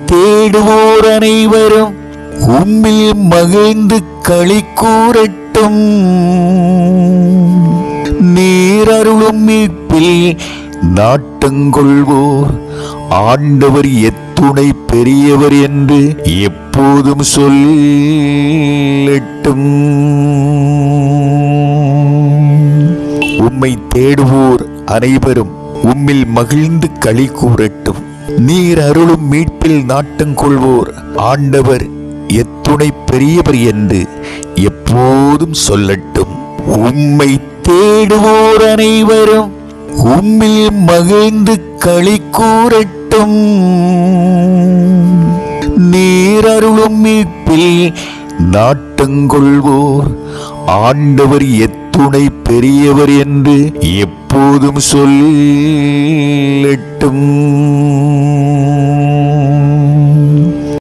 தேடுவோர் அனைவரும் உம்மில் மகிழ்ந்து களி கூறட்டும் நீரருளும் மீட்பில் நாட்டங்கொள்வோர் ஆண்டவர் எத்துணை பெரியவர் என்று எப்போதும் சொல்லட்டும் உம்மை தேடுவோர் அனைவரும் உம்மில் மகிழ்ந்து களி கூறட்டும் நீர் அருளும் மீட்பில் நாட்டங்கொள்வோர் ஆண்டவர் எத்துணை பெரியவர் என்று எப்போதும் சொல்லட்டும் உம்மை தேடுவோர் அனைவரும் உம்மில் மகிழ்ந்து களி கூறட்டும் நீரருளும் மீட்பில் நாட்டங்கொள்வோர் ஆண்டவர் எத்துணை பெரியவர் என்று எப்போதும் சொல்லட்டும்